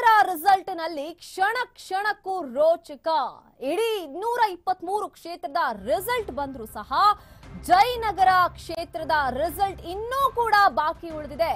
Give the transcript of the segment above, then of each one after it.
Jayanagar result ನಲ್ಲಿ ಕ್ಷಣ ಕ್ಷಣಕ್ಕೂ ರೋಚಕ ಇಡೀ ಇನ್ನೂರ ಇಪ್ಪತ್ತ್ ಮೂರು ಕ್ಷೇತ್ರದ ರಿಸಲ್ಟ್ ಬಂದ್ರು ಸಹ ಜಯನಗರ ಕ್ಷೇತ್ರದ ರಿಸಲ್ಟ್ ಇನ್ನೂ ಕೂಡ ಬಾಕಿ ಉಳಿದಿದೆ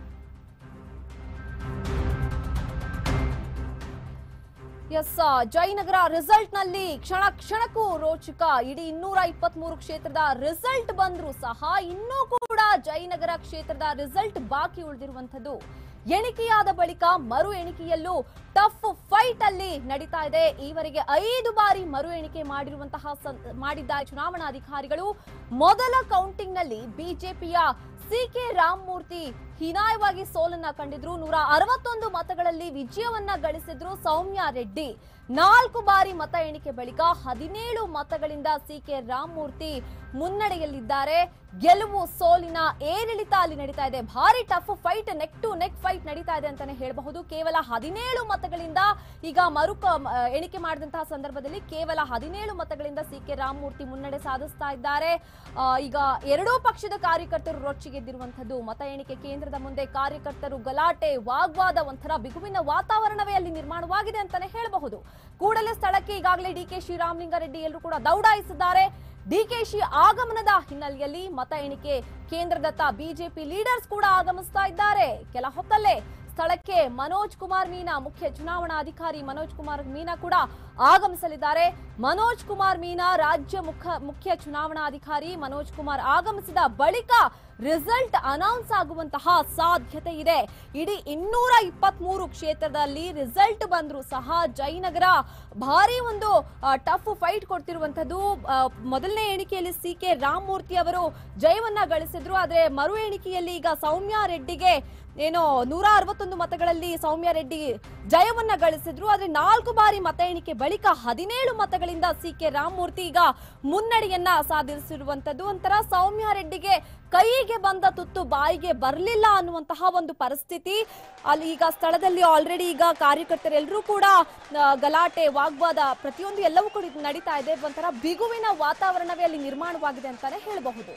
ಎಸ್ ಜಯನಗರ ರಿಸಲ್ಟ್ ನಲ್ಲಿ ಕ್ಷಣ ಕ್ಷಣಕ್ಕೂ ರೋಚಕ ಇಡೀ ಇನ್ನೂರ ಇಪ್ಪತ್ತ್ ಮೂರು ಕ್ಷೇತ್ರದ ರಿಸಲ್ಟ್ ಬಂದ್ರು ಸಹ ಇನ್ನೂ ಕೂಡ ಜಯನಗರ ಕ್ಷೇತ್ರದ ರಿಸಲ್ಟ್ ಬಾಕಿ ಉಳಿದಿರುವಂತದ್ದು ಎಣಿಕೆಯಾದ ಬಳಿಕ ಮರು ಎಣಿಕೆಯಲ್ಲೂ ಟಫ್ ಫೈಟ್ ಅಲ್ಲಿ ನಡೀತಾ ಇದೆ ಈವರೆಗೆ ಐದು ಬಾರಿ ಮರು ಎಣಿಕೆ ಮಾಡಿರುವಂತಹ ಸಂ- ಮಾಡಿದ್ದಾರೆ ಚುನಾವಣಾಧಿಕಾರಿಗಳು ಮೊದಲ ಕೌಂಟಿಂಗ್ ನಲ್ಲಿ ಬಿಜೆಪಿಯ ಸಿ ಕೆ ರಾಮಮೂರ್ತಿ ಹೀನಾಯವಾಗಿ ಸೋಲನ್ನ ಕಂಡಿದ್ರು ನೂರ ಅರವತ್ತೊಂದು ಮತಗಳಲ್ಲಿ ವಿಜಯವನ್ನ ಗಳಿಸಿದ್ರು ಸೌಮ್ಯ ರೆಡ್ಡಿ ನಾಲ್ಕು ಬಾರಿ ಮತ ಎಣಿಕೆ ಬಳಿಕ ಹದಿನೇಳು ಮತಗಳಿಂದ ಸಿ ಕೆ ರಾಮಮೂರ್ತಿ ಮುನ್ನಡೆಯಲ್ಲಿದ್ದಾರೆ ಗೆಲುವು ಸೋಲಿನ ಏರಿಳಿತ ಅಲ್ಲಿ ನಡೀತಾ ಇದೆ ಭಾರಿ tough fight neck to neck fight ನಡೀತಾ ಇದೆ ಅಂತಾನೆ ಹೇಳಬಹುದು ಕೇವಲ ಹದಿನೇಳು ಮತಗಳಿಂದ ಈಗ ಮರು ಕ- ಮ- ಎಣಿಕೆ ಮಾಡಿದಂತಹ ಸಂದರ್ಭದಲ್ಲಿ ಕೇವಲ ಹದಿನೇಳು ಮತಗಳಿಂದ ಸಿ ಕೆ ರಾಮಮೂರ್ತಿ ಮುನ್ನಡೆ ಸಾಧಿಸ್ತಾ ಇದ್ದಾರೆ ಆ, ಈಗ ಎರಡೂ ಪಕ್ಷದ ಕಾರ್ಯಕರ್ತರು ರೊಚ್ಚಿಗೆದ್ದಿರುವಂತದ್ದು ಮತ ಎಣಿಕೆ ಕೇಂದ್ರದ ಮುಂದೆ ಕಾರ್ಯಕರ್ತರು ಗಲಾಟೆ ವಾಗ್ವಾದ ಒಂಥರ ಬಿಗುವಿನ ವಾತಾವರಣವೇ ಅಲ್ಲಿ ನಿರ್ಮಾಣವಾಗಿದೆ ಅಂತಾನೆ ಹೇಳಬಹುದು ಕೂಡಲೇ ಸ್ಥಳಕ್ಕೆ ಈಗಾಗಲೇ ಡಿ ಕೆ ಶ್ರೀರಾಮಲಿಂಗಾರೆಡ್ಡಿ ಎಲ್ಲರೂ ಕೂಡ ದೌಡಾಯಿಸಿದ್ದಾರೆ ಡಿಕೆಶಿ ಆಗಮನದ ಹಿನ್ನೆಲೆಯಲ್ಲಿ ಮತ ಎಣಿಕೆ ಕೇಂದ್ರದತ್ತ ಬಿಜೆಪಿ ಲೀಡರ್ಸ್ ಕೂಡ ಆಗಮಿಸ್ತಾ ಇದ್ದಾರೆ ಕೆಲ ಹೊತ್ತಲ್ಲೇ ಸ್ಥಳಕ್ಕೆ ಮನೋಜ್ ಕುಮಾರ್ ಮೀನಾ ಮುಖ್ಯ ಚುನಾವಣಾಧಿಕಾರಿ ಮನೋಜ್ ಕುಮಾರ್ ಮೀನಾ ಕೂಡ ಆಗಮಿಸಲಿದ್ದಾರೆ ಮನೋಜ್ ಕುಮಾರ್ ಮೀನಾ ರಾಜ್ಯ ಮುಖ ಮುಖ್ಯ ಚುನಾವಣಾಧಿಕಾರಿ ಮನೋಜ್ ಕುಮಾರ್ ಆಗಮಿಸಿದ ಬಳಿಕ ರಿಸಲ್ಟ್ ಅನೌನ್ಸ್ ಆಗುವಂತಹ ಸಾಧ್ಯತೆ ಇದೆ ಇಡೀ ಇನ್ನೂರ ಇಪ್ಪತ್ತ್ ಮೂರು ಕ್ಷೇತ್ರದಲ್ಲಿ ರಿಸಲ್ಟ್ ಬಂದ್ರು ಸಹ ಜಯನಗರ ಭಾರಿ ಒಂದು ಟಫ್ ಫೈಟ್ ಕೊಡ್ತಿರುವಂತದ್ದು ಆ, ಮೊದಲನೇ ಎಣಿಕೆಯಲ್ಲಿ ಸಿ ಕೆ ರಾಮಮೂರ್ತಿ ಅವರು ಜಯವನ್ನ ಗಳಿಸಿದ್ರು ಆದ್ರೆ ಮರು ಎಣಿಕೆಯಲ್ಲಿ ಈಗ ಸೌಮ್ಯ ರೆಡ್ಡಿಗೆ ಏನೋ ನೂರ ಅರವತ್ತೊಂದು ಮತಗಳಲ್ಲಿ ಸೌಮ್ಯ ರೆಡ್ಡಿ ಜಯವನ್ನ ಗಳಿಸಿದ್ರು ಆದ್ರೆ ನಾಲ್ಕು ಬಾರಿ ಮತ ಎಣಿಕೆ ಬಳಿಕ ಹದಿನೇಳು ಮತಗಳಿಂದ ಸಿ ಕೆ ರಾಮಮೂರ್ತಿ ಈಗ ಮುನ್ನಡೆಯನ್ನ ಸಾಧಿಸಿರುವಂತದ್ದು ಒಂಥರ ಸೌಮ್ಯ ರೆಡ್ಡಿಗೆ ಕೈಗೆ ಬಂದ ತುತ್ತು ಬಾಯಿಗೆ ಬರಲಿಲ್ಲ ಅನ್ನುವಂತಹ ಒಂದು ಪರಿಸ್ಥಿತಿ ಅಲ್ಲಿ ಈಗ ಸ್ಥಳದಲ್ಲಿ ಆಲ್ರೆಡಿ ಈಗ ಕಾರ್ಯಕರ್ತರೆಲ್ಲರೂ ಕೂಡ ಆ, ಗಲಾಟೆ ವಾಗ್ವಾದ ಪ್ರತಿಯೊಂದು ಎಲ್ಲವೂ ಕೂಡ ಇದು ನಡೀತಾ ಇದೆ ಒಂಥರ ಬಿಗುವಿನ ವಾತಾವರಣವೇ ಅಲ್ಲಿ ನಿರ್ಮಾಣವಾಗಿದೆ ಅಂತಾನೆ ಹೇಳಬಹುದು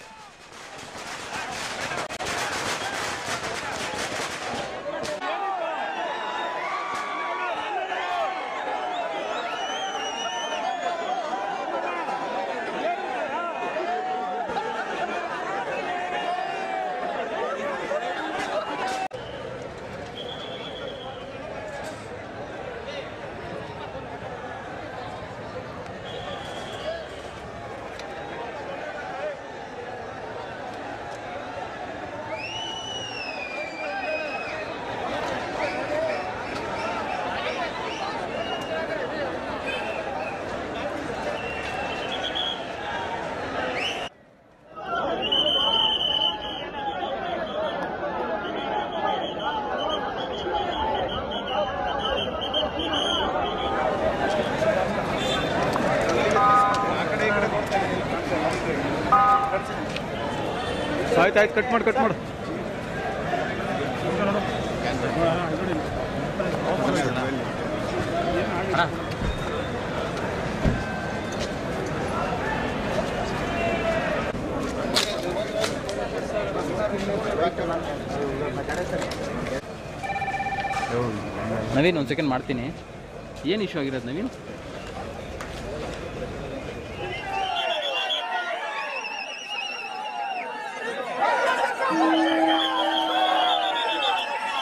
ಆಯ್ತು ಆಯ್ತು ಕಟ್ ಮಾಡಿ ಕಟ್ ಮಾಡು ನವೀನ್ ಒಂದು ಸೆಕೆಂಡ್ ಮಾಡ್ತೀನಿ ಏನು ಇಶ್ಯೂ ಆಗಿರೋದು ನವೀನ್